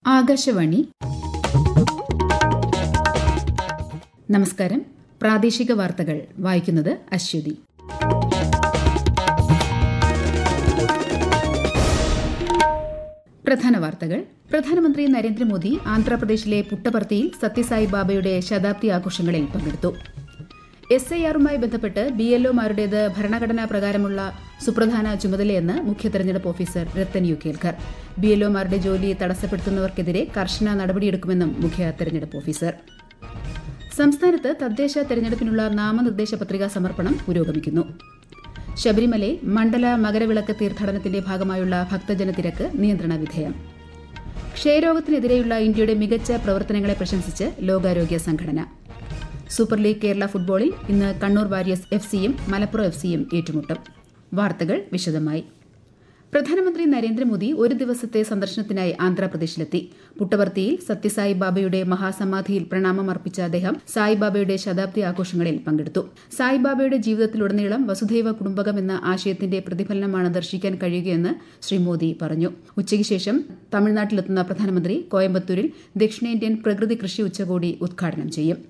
ആകാശവാണി നമസ്കാരം പ്രാദേശിക വാർത്തകൾ വായിക്കുന്നത് അശ്വതി പ്രധാന വാർത്തകൾ പ്രധാനമന്ത്രി നരേന്ദ്രമോദി ആന്ധ്രാപ്രദേശിലെ പുട്ടപർത്തിയിൽ സത്യസായി ബാബയുടെ ശതാബ്ദി ആഘോഷങ്ങളിൽ പങ്കെടുത്തു എസ് ഐ ആറുമായി ബന്ധപ്പെട്ട് ബി എൽഒമാരുടേത് ഭരണഘടനാ പ്രകാരമുള്ള സുപ്രധാന ചുമതലയെന്ന് മുഖ്യ തെരഞ്ഞെടുപ്പ് officer Rathan U Kelkar B എൽഒമാരുടെ ജോലി തടസ്സപ്പെടുത്തുന്നവർക്കെതിരെ കർശന നടപടിയെടുക്കുമെന്നും മുഖ്യ തെരഞ്ഞെടുപ്പ് ഓഫീസർ സംസ്ഥാനത്ത് തദ്ദേശ തെരഞ്ഞെടുപ്പിനുള്ള നാമനിർദ്ദേശ പത്രികാ സമർപ്പണം പുരോഗമിക്കുന്നു ശബരിമലയിൽ മണ്ഡല മകരവിളക്ക് തീർത്ഥാടനത്തിന്റെ ഭാഗമായുള്ള ഭക്തജന തിരക്ക് നിയന്ത്രണ വിധേയം ക്ഷയരോഗത്തിനെതിരെയുള്ള ഇന്ത്യയുടെ മികച്ച പ്രവർത്തനങ്ങളെ പ്രശംസിച്ച് ലോകാരോഗ്യ സംഘടന സൂപ്പർ ലീഗ് കേരള ഫുട്ബോളിൽ ഇന്ന് കണ്ണൂർ വാരിയേഴ്സ് എഫ് സിയും മലപ്പുറം എഫ് സിയും ഏറ്റുമുട്ടും വാർത്തകൾ വിശദമായി പ്രധാനമന്ത്രി നരേന്ദ്രമോദി ഒരു ദിവസത്തെ സന്ദർശനത്തിനായി ആന്ധ്രാപ്രദേശിലെത്തി പുട്ടവർത്തിയിൽ സത്യസായി ബാബയുടെ മഹാസമാധിയിൽ പ്രണാമം അർപ്പിച്ച അദ്ദേഹം സായിബാബയുടെ ശതാബ്ദി ആഘോഷങ്ങളിൽ പങ്കെടുത്തു സായിബാബയുടെ ജീവിതത്തിലുടനീളം വസുധൈവ കുടുംബകം എന്ന ആശയത്തിന്റെ പ്രതിഫലനമാണ് ദർശിക്കാൻ കഴിയുകയെന്ന് ശ്രീ മോദി പറഞ്ഞു ഉച്ചയ്ക്ക് ശേഷം തമിഴ്നാട്ടിലെത്തുന്ന പ്രധാനമന്ത്രി കോയമ്പത്തൂരിൽ ദക്ഷിണേന്ത്യൻ പ്രകൃതി കൃഷി ഉച്ചകോടി ഉദ്ഘാടനം ചെയ്യും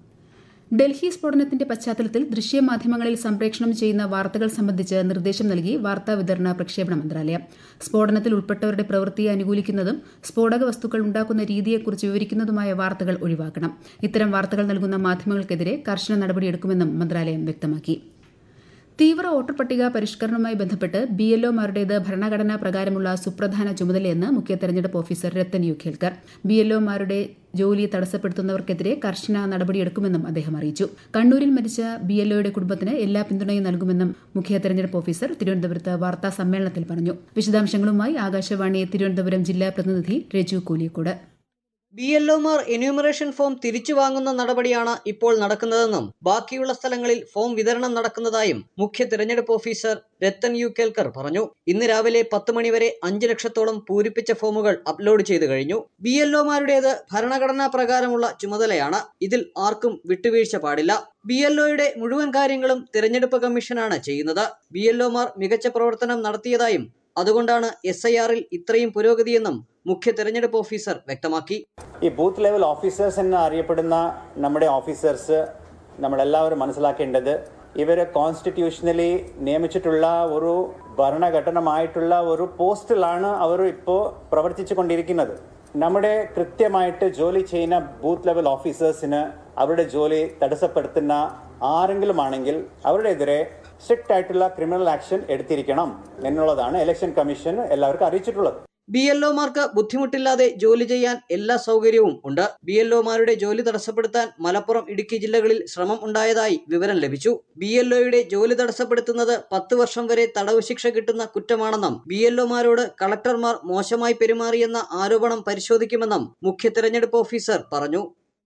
ഡൽഹി സ്ഫോടനത്തിന്റെ പശ്ചാത്തലത്തിൽ ദൃശ്യമാധ്യമങ്ങളിൽ സംപ്രേഷണം ചെയ്യുന്ന വാർത്തകൾ സംബന്ധിച്ച് നിർദ്ദേശം നൽകി വാർത്താ വിതരണ പ്രക്ഷേപണ മന്ത്രാലയം സ്ഫോടനത്തിൽ ഉൾപ്പെട്ടവരുടെ പ്രവൃത്തിയെ അനുകൂലിക്കുന്നതും സ്ഫോടക വസ്തുക്കൾ ഉണ്ടാക്കുന്ന രീതിയെക്കുറിച്ച് വിവരിക്കുന്നതുമായ വാർത്തകൾ ഒഴിവാക്കണം ഇത്തരം വാർത്തകൾ നൽകുന്ന മാധ്യമങ്ങൾക്കെതിരെ കർശന നടപടിയെടുക്കുമെന്നും മന്ത്രാലയം വ്യക്തമാക്കി തീവ്ര വോട്ടർ പട്ടിക പരിഷ്കരണവുമായി ബന്ധപ്പെട്ട് ബി എൽഒമാരുടേത് ഭരണഘടനാ പ്രകാരമുള്ള സുപ്രധാന ചുമതലയെന്ന് മുഖ്യ തെരഞ്ഞെടുപ്പ് officer Rathan U Kelkar B എൽഒമാരുടെ ജോലി തടസ്സപ്പെടുത്തുന്നവർക്കെതിരെ കർശന നടപടിയെടുക്കുമെന്നും അദ്ദേഹം അറിയിച്ചു കണ്ണൂരിൽ മരിച്ച ബി എൽഒയുടെ കുടുംബത്തിന് എല്ലാ പിന്തുണയും നൽകുമെന്നും മുഖ്യ തെരഞ്ഞെടുപ്പ് ഓഫീസർ തിരുവനന്തപുരത്ത് വാർത്താ സമ്മേളനത്തിൽ പറഞ്ഞു വിശദാംശങ്ങളുമായി ആകാശവാണി തിരുവനന്തപുരം ജില്ലാ പ്രതിനിധി രജു കൂലിക്കോട് ബി എൽഒമാർ എന്യൂമറേഷൻ ഫോം തിരിച്ചു വാങ്ങുന്ന നടപടിയാണ് ഇപ്പോൾ നടക്കുന്നതെന്നും ബാക്കിയുള്ള സ്ഥലങ്ങളിൽ ഫോം വിതരണം നടക്കുന്നതായും മുഖ്യ തിരഞ്ഞെടുപ്പ് ഓഫീസർ രത്തൻ യു കേൽക്കർ പറഞ്ഞു ഇന്ന് രാവിലെ പത്ത് മണിവരെ അഞ്ച് ലക്ഷത്തോളം പൂരിപ്പിച്ച ഫോമുകൾ അപ്ലോഡ് ചെയ്തു കഴിഞ്ഞു ബി എൽഒമാരുടേത് ഭരണഘടനാ പ്രകാരമുള്ള ചുമതലയാണ് ഇതിൽ ആർക്കും വിട്ടുവീഴ്ച പാടില്ല ബി എൽഒയുടെ മുഴുവൻ കാര്യങ്ങളും തിരഞ്ഞെടുപ്പ് കമ്മീഷനാണ് ചെയ്യുന്നത് ബി എൽഒമാർ മികച്ച പ്രവർത്തനം നടത്തിയതായും അതുകൊണ്ടാണ് എസ് ഐ ആറിൽ ഇത്രയും പുരോഗതിയെന്നും മുഖ്യ തെരഞ്ഞെടുപ്പ് ഓഫീസർ വ്യക്തമാക്കി ഈ ബൂത്ത് ലെവൽ ഓഫീസേഴ്സ് എന്ന് അറിയപ്പെടുന്ന നമ്മുടെ ഓഫീസേഴ്സ് നമ്മളെല്ലാവരും മനസ്സിലാക്കേണ്ടത് ഇവർ കോൺസ്റ്റിറ്റ്യൂഷണലി നിയമിച്ചിട്ടുള്ള ഒരു ഭരണഘടനമായിട്ടുള്ള ഒരു പോസ്റ്റിലാണ് അവർ ഇപ്പോൾ പ്രവർത്തിച്ചു കൊണ്ടിരിക്കുന്നത് നമ്മുടെ കൃത്യമായിട്ട് ജോലി ചെയ്യുന്ന ബൂത്ത് ലെവൽ ഓഫീസേഴ്സിന് അവരുടെ ജോലി തടസ്സപ്പെടുത്തുന്ന ആരെങ്കിലും ആണെങ്കിൽ അവരുടെ എതിരെ സ്ട്രിക്റ്റ് ആയിട്ടുള്ള ക്രിമിനൽ ആക്ഷൻ എടുത്തിരിക്കണം എന്നുള്ളതാണ് ഇലക്ഷൻ കമ്മീഷൻ എല്ലാവർക്കും അറിയിച്ചിട്ടുള്ളത് ബി എൽഒമാർക്ക് ബുദ്ധിമുട്ടില്ലാതെ ജോലി ചെയ്യാൻ എല്ലാ സൗകര്യവും ഉണ്ട് ബി എൽഒമാരുടെ ജോലി തടസ്സപ്പെടുത്താൻ മലപ്പുറം ഇടുക്കി ജില്ലകളിൽ ശ്രമം ഉണ്ടായതായി വിവരം ലഭിച്ചു ബി എൽഒയുടെ ജോലി തടസ്സപ്പെടുത്തുന്നത് പത്ത് വർഷം വരെ തടവ് ശിക്ഷ കിട്ടുന്ന കുറ്റമാണെന്നും ബി എൽഒമാരോട് കളക്ടർമാർ മോശമായി പെരുമാറിയെന്ന ആരോപണം പരിശോധിക്കുമെന്നും മുഖ്യ തെരഞ്ഞെടുപ്പ് ഓഫീസർ പറഞ്ഞു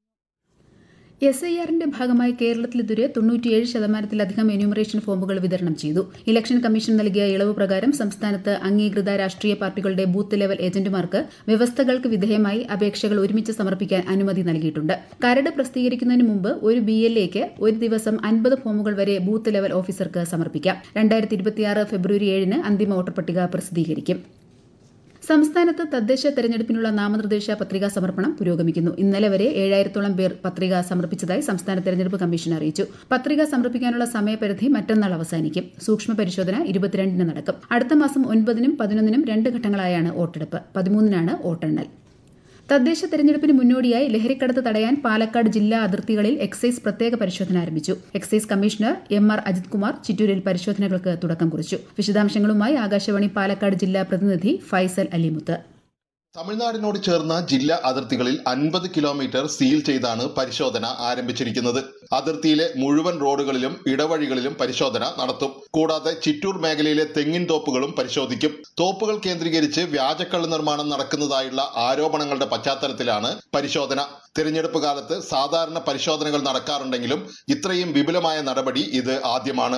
എസ് ഐ ആറിന്റെ ഭാഗമായി കേരളത്തിൽ ഇതുവരെ തൊണ്ണൂറ്റിയേഴ് ശതമാനത്തിലധികം എന്യൂമറേഷൻ ഫോമുകൾ വിതരണം ചെയ്തു ഇലക്ഷൻ കമ്മീഷൻ നൽകിയ ഇളവ് പ്രകാരം സംസ്ഥാനത്ത് അംഗീകൃത രാഷ്ട്രീയ പാർട്ടികളുടെ ബൂത്ത് ലെവൽ ഏജന്റുമാർക്ക് വ്യവസ്ഥകൾക്ക് വിധേയമായി അപേക്ഷകൾ ഒരുമിച്ച് സമർപ്പിക്കാൻ അനുമതി നൽകിയിട്ടുണ്ട് കരട് പ്രസിദ്ധീകരിക്കുന്നതിന് മുമ്പ് ഒരു ബി എൽ എക്ക് ഒരു ദിവസം അൻപത് ഫോമുകൾ വരെ ബൂത്ത് ലെവൽ ഓഫീസർക്ക് സമർപ്പിക്കാം രണ്ടായിരത്തി ഇരുപത്തിയാറ് ഫെബ്രുവരി ഏഴിന് അന്തിമ വോട്ടർ പട്ടിക പ്രസിദ്ധീകരിക്കും സംസ്ഥാനത്ത് തദ്ദേശ തെരഞ്ഞെടുപ്പിനുള്ള നാമനിർദ്ദേശ പത്രികാ സമർപ്പണം പുരോഗമിക്കുന്നു ഇന്നലെ വരെ ഏഴായിരത്തോളം പേർ പത്രിക സമർപ്പിച്ചതായി സംസ്ഥാന തെരഞ്ഞെടുപ്പ് കമ്മീഷൻ അറിയിച്ചു പത്രിക സമർപ്പിക്കാനുള്ള സമയപരിധി മറ്റന്നാൾ അവസാനിക്കും സൂക്ഷ്മ പരിശോധന ഇരുപത്തിരണ്ടിന് നടക്കും അടുത്ത മാസം ഒൻപതിനും പതിനൊന്നിനും രണ്ട് ഘട്ടങ്ങളായാണ് വോട്ടെടുപ്പ് പതിമൂന്നിനാണ് വോട്ടെണ്ണൽ തദ്ദേശ തെരഞ്ഞെടുപ്പിന് മുന്നോടിയായി ലഹരിക്കടത്ത് തടയാൻ പാലക്കാട് ജില്ലാ അതിർത്തികളിൽ എക്സൈസ് പ്രത്യേക പരിശോധന ആരംഭിച്ചു excise commissioner M R Ajith Kumar ചിറ്റൂരിൽ പരിശോധനകൾക്ക് തുടക്കം കുറിച്ചു വിശദാംശങ്ങളുമായി ആകാശവാണി പാലക്കാട് ജില്ലാ പ്രതിനിധി ഫൈസൽ അലിമുത്ത് തമിഴ്നാടിനോട് ചേർന്ന ജില്ലാ അതിർത്തികളിൽ അൻപത് കിലോമീറ്റർ സീൽ ചെയ്താണ് പരിശോധന ആരംഭിച്ചിരിക്കുന്നത് അതിർത്തിയിലെ മുഴുവൻ റോഡുകളിലും ഇടവഴികളിലും പരിശോധന നടത്തും കൂടാതെ ചിറ്റൂർ മേഖലയിലെ തെങ്ങിൻ തോപ്പുകളും പരിശോധിക്കും തോപ്പുകൾ കേന്ദ്രീകരിച്ച് വ്യാജക്കള്ള് നിർമ്മാണം നടക്കുന്നതായുള്ള ആരോപണങ്ങളുടെ പശ്ചാത്തലത്തിലാണ് പരിശോധന തിരഞ്ഞെടുപ്പ് കാലത്ത് സാധാരണ പരിശോധനകൾ നടക്കാറുണ്ടെങ്കിലും ഇത്രയും വിപുലമായ നടപടി ഇത് ആദ്യമാണ്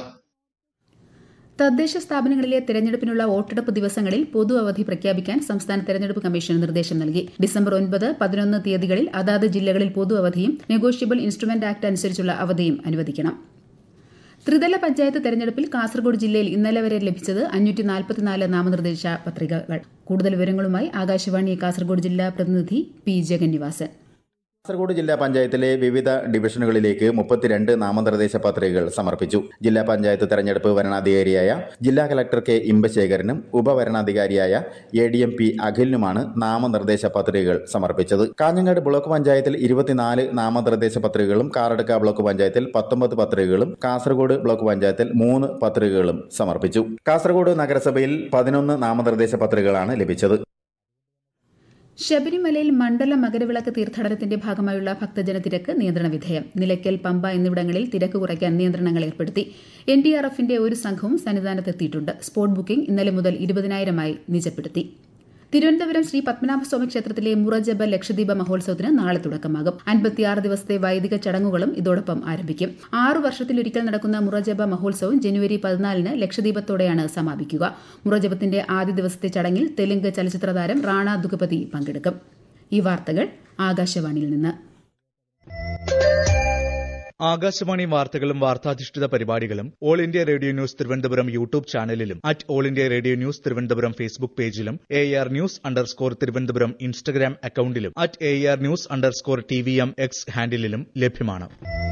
തദ്ദേശ സ്ഥാപനങ്ങളിലെ തെരഞ്ഞെടുപ്പിനുള്ള വോട്ടെടുപ്പ് ദിവസങ്ങളിൽ പൊതു അവധി പ്രഖ്യാപിക്കാൻ സംസ്ഥാന തെരഞ്ഞെടുപ്പ് കമ്മീഷൻ നിർദ്ദേശം നൽകി ഡിസംബർ ഒൻപത് പതിനൊന്ന് തീയതികളിൽ അതാത് ജില്ലകളിൽ പൊതു അവധിയും നെഗോഷ്യബിൾ ഇൻസ്ട്രുമെന്റ് ആക്ട് അനുസരിച്ചുള്ള അവധിയും അനുവദിക്കണം ത്രിതല പഞ്ചായത്ത് തെരഞ്ഞെടുപ്പിൽ കാസർഗോഡ് ജില്ലയിൽ ഇന്നലെ വരെ ലഭിച്ചത് അഞ്ഞൂറ്റി നാൽപ്പത്തിനാല് നാമനിർദ്ദേശ പത്രികകൾ കൂടുതൽ വിവരങ്ങളുമായി ആകാശവാണി കാസർഗോഡ് ജില്ലാ പ്രതിനിധി പി ജഗന്നിവാസൻ കാസർഗോഡ് ജില്ലാ പഞ്ചായത്തിലെ വിവിധ ഡിവിഷനുകളിലേക്ക് മുപ്പത്തിരണ്ട് നാമനിർദ്ദേശ പത്രികകൾ സമർപ്പിച്ചു ജില്ലാ പഞ്ചായത്ത് തെരഞ്ഞെടുപ്പ് വരണാധികാരിയായ ജില്ലാ കലക്ടർ കെ ഇമ്പശേഖരനും ഉപവരണാധികാരിയായ എ ഡി എം പി അഖിലിനുമാണ് നാമനിർദ്ദേശ പത്രികകൾ സമർപ്പിച്ചത് കാഞ്ഞങ്ങാട് ബ്ലോക്ക് പഞ്ചായത്തിൽ ഇരുപത്തിനാല് നാമനിർദ്ദേശ പത്രികകളും കാറടുക്ക ബ്ലോക്ക് പഞ്ചായത്തിൽ പത്തൊമ്പത് പത്രികകളും കാസർഗോഡ് ബ്ലോക്ക് പഞ്ചായത്തിൽ മൂന്ന് പത്രികകളും സമർപ്പിച്ചു കാസർഗോഡ് നഗരസഭയിൽ പതിനൊന്ന് നാമനിർദ്ദേശ പത്രികകളാണ് ലഭിച്ചത് ശബരിമലയിൽ മണ്ഡല മകരവിളക്ക് തീർത്ഥാടനത്തിന്റെ ഭാഗമായുള്ള ഭക്തജന തിരക്ക് നിയന്ത്രണ വിധേയം നിലയ്ക്കൽ പമ്പ എന്നിവിടങ്ങളിൽ തിരക്ക് കുറയ്ക്കാൻ നിയന്ത്രണങ്ങൾ ഏർപ്പെടുത്തി എൻ ഡി ആർ എഫിന്റെ ഒരു സംഘവും സന്നിധാനത്തെത്തിയിട്ടുണ്ട് സ്പോട്ട് ബുക്കിംഗ് ഇന്നലെ മുതൽ ഇരുപതിനായിരമായി നിജപ്പെടുത്തി തിരുവനന്തപുരം ശ്രീ പത്മനാഭസ്വാമി ക്ഷേത്രത്തിലെ മുറജബ ലക്ഷദ്വീപ മഹോത്സവത്തിന് നാളെ തുടക്കമാകും അൻപത്തിയാറ് ദിവസത്തെ വൈദിക ചടങ്ങുകളും ഇതോടൊപ്പം ആരംഭിക്കും ആറു വർഷത്തിലൊരിക്കൽ നടക്കുന്ന മുറജബ മഹോത്സവം ജനുവരി പതിനാലിന് ലക്ഷദ്വീപത്തോടെയാണ് സമാപിക്കുക മുറജബത്തിന്റെ ആദ്യ ദിവസത്തെ ചടങ്ങിൽ തെലുങ്ക് ചലച്ചിത്ര താരം റാണ ദുഗപതി പങ്കെടുക്കും ഈ വാർത്തകൾ ആകാശവാണിയിൽ നിന്ന് ആകാശവാണി വാർത്തകളും വാർത്താധിഷ്ഠിത പരിപാടികളും all India radio news Thiruvananthapuram YouTube ചാനലിലും at all India radio news Thiruvananthapuram Facebook പേജിലും A R news underscore Thiruvananthapuram Instagram അക്കൌണ്ടിലും at A R news underscore T V M X ഹാൻഡിലും ലഭ്യമാണ്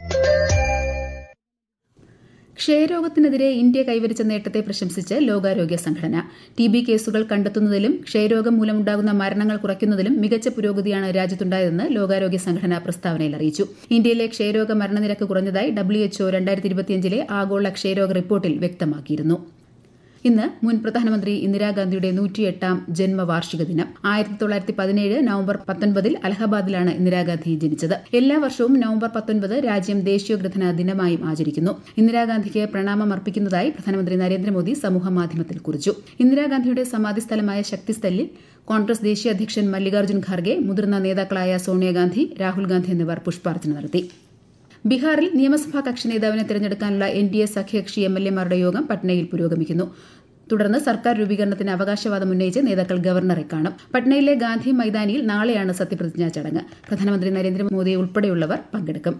ക്ഷയരോഗത്തിനെതിരെ ഇന്ത്യ കൈവരിച്ച നേട്ടത്തെ പ്രശംസിച്ച് ലോകാരോഗ്യ സംഘടന ടി ബി കേസുകൾ കണ്ടെത്തുന്നതിലും ക്ഷയരോഗം മൂലമുണ്ടാകുന്ന മരണങ്ങൾ കുറയ്ക്കുന്നതിലും മികച്ച പുരോഗതിയാണ് രാജ്യത്തുണ്ടായതെന്ന് ലോകാരോഗ്യ സംഘടന പ്രസ്താവനയിൽ അറിയിച്ചു ഇന്ത്യയിലെ ക്ഷയരോഗ മരണനിരക്ക് കുറഞ്ഞതായി ഡബ്ല്യുഎച്ച്ഒ രണ്ടായിരത്തി ഇരുപത്തിയഞ്ചിലെ ആഗോള ക്ഷയരോഗ റിപ്പോർട്ടിൽ വ്യക്തമാക്കിയിരുന്നു ഇന്ന് മുൻ പ്രധാനമന്ത്രി ഇന്ദിരാഗാന്ധിയുടെ നൂറ്റിയെട്ടാം ജന്മവാർഷിക ദിനം ആയിരത്തി തൊള്ളായിരത്തി പതിനേഴ് നവംബർ പത്തൊൻപതിൽ അലഹബാദിലാണ് ഇന്ദിരാഗാന്ധി ജനിച്ചത് എല്ലാ വർഷവും നവംബർ പത്തൊൻപത് രാജ്യം ദേശീയോദ്ഗ്രഥന ദിനമായും ആചരിക്കുന്നു ഇന്ദിരാഗാന്ധിക്ക് പ്രണാമം അർപ്പിക്കുന്നതായി പ്രധാനമന്ത്രി നരേന്ദ്രമോദി സമൂഹമാധ്യമത്തിൽ കുറിച്ചു ഇന്ദിരാഗാന്ധിയുടെ സമാധി സ്ഥലമായ ശക്തിസ്ഥലിൽ കോൺഗ്രസ് ദേശീയ അധ്യക്ഷൻ മല്ലികാർജ്ജുൻ ഖാർഗെ മുതിർന്ന നേതാക്കളായ സോണിയാഗാന്ധി രാഹുൽ ഗാന്ധി എന്നിവർ പുഷ്പാർച്ചന നടത്തി ബീഹാറിൽ നിയമസഭാ കക്ഷി നേതാവിനെ തെരഞ്ഞെടുക്കാനുള്ള എൻ ഡി എ സഖ്യകക്ഷി എം എൽ എമാരുടെ യോഗം പട്നയിൽ പുരോഗമിക്കുന്നു തുടർന്ന് സർക്കാർ രൂപീകരണത്തിന് അവകാശവാദം ഉന്നയിച്ച് നേതാക്കൾ ഗവർണറെ കാണും പട്നയിലെ ഗാന്ധി മൈതാനിയിൽ നാളെയാണ് സത്യപ്രതിജ്ഞാ ചടങ്ങ് പ്രധാനമന്ത്രി നരേന്ദ്രമോദി ഉൾപ്പെടെയുള്ളവർ പങ്കെടുക്കും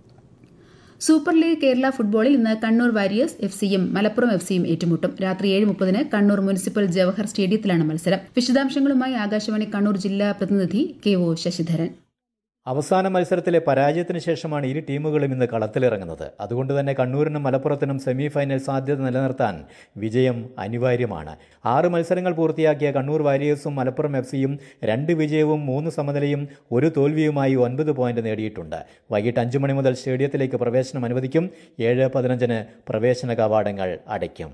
സൂപ്പർ ലീഗ് കേരള ഫുട്ബോളിൽ ഇന്ന് കണ്ണൂർ വാരിയേഴ്സ് എഫ് സിയും മലപ്പുറം എഫ് സിയും ഏറ്റുമുട്ടും രാത്രി ഏഴ് മുപ്പതിന് കണ്ണൂർ മുനിസിപ്പൽ ജവഹർ സ്റ്റേഡിയത്തിലാണ് മത്സരം വിശദാംശങ്ങളുമായി ആകാശവാണി കണ്ണൂർ ജില്ലാ പ്രതിനിധി കെ ഒ ശശിധരൻ അവസാന മത്സരത്തിലെ പരാജയത്തിന് ശേഷമാണ് ഇരു ടീമുകളും ഇന്ന് കളത്തിലിറങ്ങുന്നത് അതുകൊണ്ട് തന്നെ കണ്ണൂരിനും മലപ്പുറത്തിനും സെമി ഫൈനൽ സാധ്യത നിലനിർത്താൻ വിജയം അനിവാര്യമാണ് ആറ് മത്സരങ്ങൾ പൂർത്തിയാക്കിയ കണ്ണൂർ വാരിയേഴ്സും മലപ്പുറം എഫ് സിയും രണ്ട് വിജയവും മൂന്ന് സമനിലയും ഒരു തോൽവിയുമായി ഒൻപത് പോയിന്റ് നേടിയിട്ടുണ്ട് വൈകിട്ട് അഞ്ചു മണി മുതൽ സ്റ്റേഡിയത്തിലേക്ക് പ്രവേശനം അനുവദിക്കും ഏഴ് പതിനഞ്ചിന് പ്രവേശന കവാടങ്ങൾ അടയ്ക്കും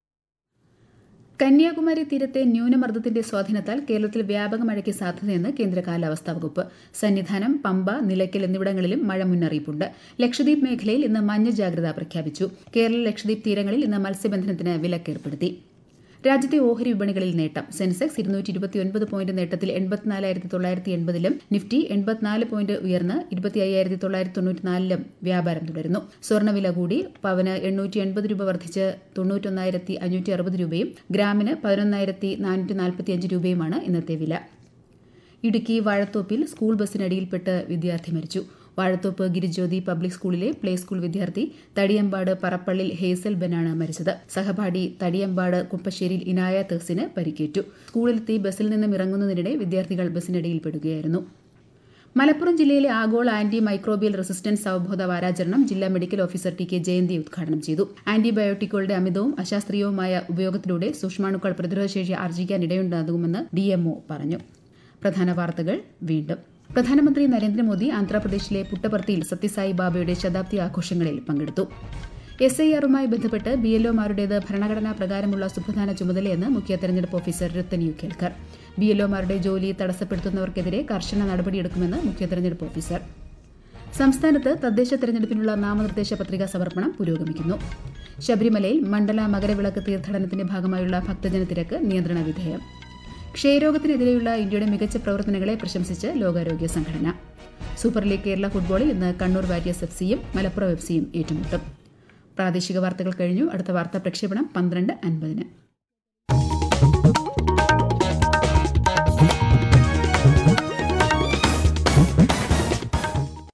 കന്യാകുമാരി തീരത്തെ ന്യൂനമർദ്ദത്തിന്റെ സ്വാധീനത്താൽ കേരളത്തിൽ വ്യാപക മഴയ്ക്ക് സാധ്യതയെന്ന് കേന്ദ്ര കാലാവസ്ഥാ വകുപ്പ് സന്നിധാനം പമ്പ നിലയ്ക്കൽ എന്നിവിടങ്ങളിലും മഴ മുന്നറിയിപ്പുണ്ട് ലക്ഷദ്വീപ് മേഖലയിൽ ഇന്ന് മഞ്ഞ ജാഗ്രത പ്രഖ്യാപിച്ചു കേരള ലക്ഷദ്വീപ് തീരങ്ങളിൽ ഇന്ന് മത്സ്യബന്ധനത്തിന് വിലക്കേർപ്പെടുത്തി രാജ്യത്തെ ഓഹരി വിപണികളിൽ നേട്ടം സെൻസെക്സ് ഇരുന്നൂറ്റി ഇരുപത്തിയൊൻപത് പോയിന്റ് നേട്ടത്തിൽ എൺപത്തിനാലായിരത്തി തൊള്ളായിരത്തി എൺപതിലും നിഫ്റ്റി എൺപത്തിനാല് പോയിന്റ് ഉയർന്ന് ഇരുപത്തി അയ്യായിരത്തി തൊള്ളായിരത്തി തൊണ്ണൂറ്റിനാലിലും വ്യാപാരം തുടരുന്നു സ്വർണ്ണവില കൂടി പവന് എണ്ണൂറ്റി എൺപത് രൂപ വർദ്ധിച്ച് തൊണ്ണൂറ്റൊന്നായിരത്തി അഞ്ഞൂറ്റി അറുപത് രൂപയും ഗ്രാമിന് പതിനൊന്നായിരത്തി നാനൂറ്റി നാൽപ്പത്തിയഞ്ച് രൂപയുമാണ് ഇന്നത്തെ വില ഇടുക്കി വാഴത്തോപ്പിൽ സ്കൂൾ ബസ്സിനടിയിൽപ്പെട്ട് വിദ്യാർത്ഥി മരിച്ചു വാഴത്തോപ്പ് ഗിരിജ്യോതി പബ്ലിക് സ്കൂളിലെ പ്ലേ സ്കൂൾ വിദ്യാർത്ഥി തടിയമ്പാട് പറപ്പള്ളിൽ ഹേസൽ ബെനാണ് മരിച്ചത് സഹപാഠി തടിയമ്പാട് കുപ്പശ്ശേരിയിൽ ഇനായ തെസിന് പരിക്കേറ്റു സ്കൂളിലെത്തി ബസ്സിൽ നിന്നും ഇറങ്ങുന്നതിനിടെ വിദ്യാർത്ഥികൾ ബസ്സിനടിയിൽപ്പെടുകയായിരുന്നു മലപ്പുറം ജില്ലയിലെ ആഗോള ആന്റി മൈക്രോബിയൽ റെസിസ്റ്റൻസ് അവബോധ വാരാചരണം ജില്ലാ medical officer T K Jayanthi ഉദ്ഘാടനം ചെയ്തു ആന്റിബയോട്ടിക്കുകളുടെ അമിതവും അശാസ്ത്രീയവുമായ ഉപയോഗത്തിലൂടെ സൂക്ഷ്മാണുക്കൾ പ്രതിരോധശേഷി ആർജിക്കാനിടയുണ്ടാകുമെന്ന് ഡിഎംഒ പറഞ്ഞു പ്രധാന വാർത്തകൾ വീണ്ടും പ്രധാനമന്ത്രി നരേന്ദ്രമോദി ആന്ധ്രാപ്രദേശിലെ പുട്ടപർത്തിയിൽ സത്യസായി ബാബയുടെ ശതാബ്ദി ആഘോഷങ്ങളിൽ പങ്കെടുത്തു എസ് ഐ ആറുമായി ബന്ധപ്പെട്ട് ബി എൽഒമാരുടേത് ഭരണഘടനാ പ്രകാരമുള്ള സുപ്രധാന ചുമതലയെന്ന് മുഖ്യ തെരഞ്ഞെടുപ്പ് officer Rathan U Kelkar B എൽഒമാരുടെ ജോലി തടസ്സപ്പെടുത്തുന്നവർക്കെതിരെ കർശന നടപടിയെടുക്കുമെന്ന് മുഖ്യ തെരഞ്ഞെടുപ്പ് ഓഫീസർ സംസ്ഥാനത്ത് തദ്ദേശ തെരഞ്ഞെടുപ്പിനുള്ള നാമനിർദ്ദേശ പത്രികാ സമർപ്പണം പുരോഗമിക്കുന്നു ശബരിമലയിൽ മണ്ഡല മകരവിളക്ക് തീർത്ഥാടനത്തിന്റെ ഭാഗമായുള്ള ഭക്തജന തിരക്ക് നിയന്ത്രണ വിധേയം ക്ഷയരോഗത്തിനെതിരെയുള്ള ഇന്ത്യയുടെ മികച്ച പ്രവർത്തനങ്ങളെ പ്രശംസിച്ച് ലോകാരോഗ്യ സംഘടന സൂപ്പർ ലീഗ് കേരള ഫുട്ബോളിൽ ഇന്ന് കണ്ണൂർ വാരിയേഴ്സ് എഫ് സിയും മലപ്പുറം എഫ് സിയും ഏറ്റുമുട്ടും പ്രാദേശിക വാർത്തകൾ കഴിഞ്ഞു അടുത്ത വാർത്താ പ്രക്ഷേപണം പന്ത്രണ്ട് അൻപതിന്